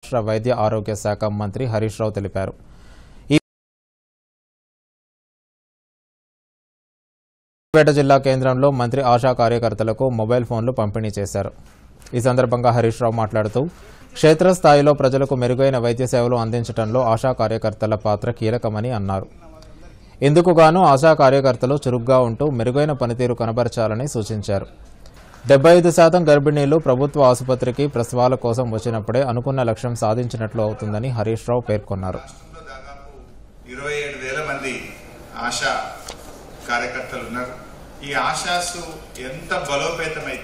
రాష్ట్ర వైద్య ఆరోగ్య శాఖ మంత్రి హరీష్ రావు తెలిపారు ఈ పేట జిల్లా కేంద్రంలో మంత్రి ఆశా కార్యకర్తలకు మొబైల్ ఫోన్లు పంపిణీ చేశారు ఈ సందర్భంగా హరీష్ రావు మాట్లాడుతూ క్షేత్రస్థాయిలో ప్రజలకు మెరుగైన వైద్య సేవలు అందించడంలో ఆశా కార్యకర్తల పాత్ర కీలకమని అన్నారు ఇందుకు గాను ఆశా కార్యకర్తలు చురుగ్గా ఉంటూ మెరుగైన పనితీరు కనబరచాలని సూచించారు డెబ్బై ఐదు శాతం గర్భిణీలు ప్రభుత్వ ఆసుపత్రికి ప్రసవాల కోసం వచ్చినప్పుడే అనుకున్న లక్ష్యం సాధించినట్లు అవుతుందని హరీష్ రావు పేర్కొన్నారు రాష్ట్రంలో దాదాపు ఇరవై ఏడు వేల మంది ఆశా కార్యకర్తలు ఉన్నారు ఈ ఆశాసు ఎంత బలోపేతమైతే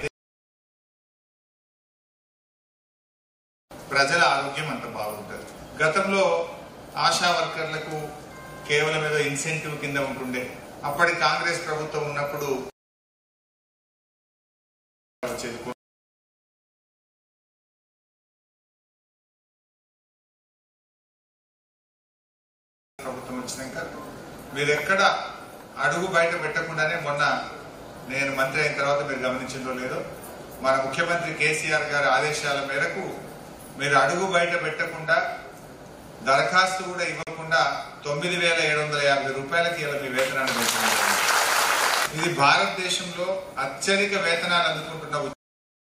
ప్రజల ఆరోగ్యం అంత బాగుంటుంది గతంలో ఆశా వర్కర్లకు కేవలం ఏదో ఇన్సెంటివ్ కింద ఉంటుండే అప్పటి కాంగ్రెస్ ప్రభుత్వం ఉన్నప్పుడు వచ్చేది ప్రభుత్వం వచ్చినాక మీరు ఎక్కడ అడుగు బయట పెట్టకుండానే మొన్న నేను మంత్రి అయిన తర్వాత మీరు గమనించిందో లేదో మన ముఖ్యమంత్రి కేసీఆర్ గారి ఆదేశాల మేరకు మీరు అడుగు బయట పెట్టకుండా దరఖాస్తు కూడా ఇవ్వకుండా తొమ్మిది వేల ఏడు వందల యాభై రూపాయలకి ఇలా మీ వేతనాన్ని పెంచుతున్నారు ఇది భారతదేశంలో అత్యధిక వేతనాలు అందుకుంటున్న ఉద్యోగం.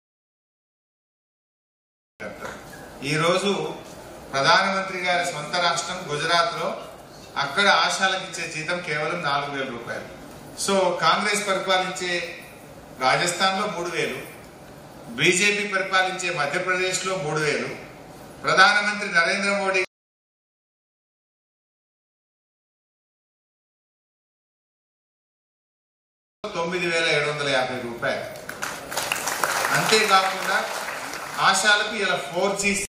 ఈ రోజు ప్రధానమంత్రి గారి సొంత రాష్ట్రం గుజరాత్ లో అక్కడ ఆశాలకు ఇచ్చే జీతం కేవలం నాలుగు వేల రూపాయలు సో కాంగ్రెస్ పరిపాలించే రాజస్థాన్ లో మూడు వేలు బీజేపీ పరిపాలించే మధ్యప్రదేశ్ లో మూడు వేలు ప్రధానమంత్రి నరేంద్ర మోడీ తొమ్మిది వేల ఏడు వందల యాభై రూపాయలు అంతేకాకుండా ఆశాలకు ఇలా ఫోర్ జీ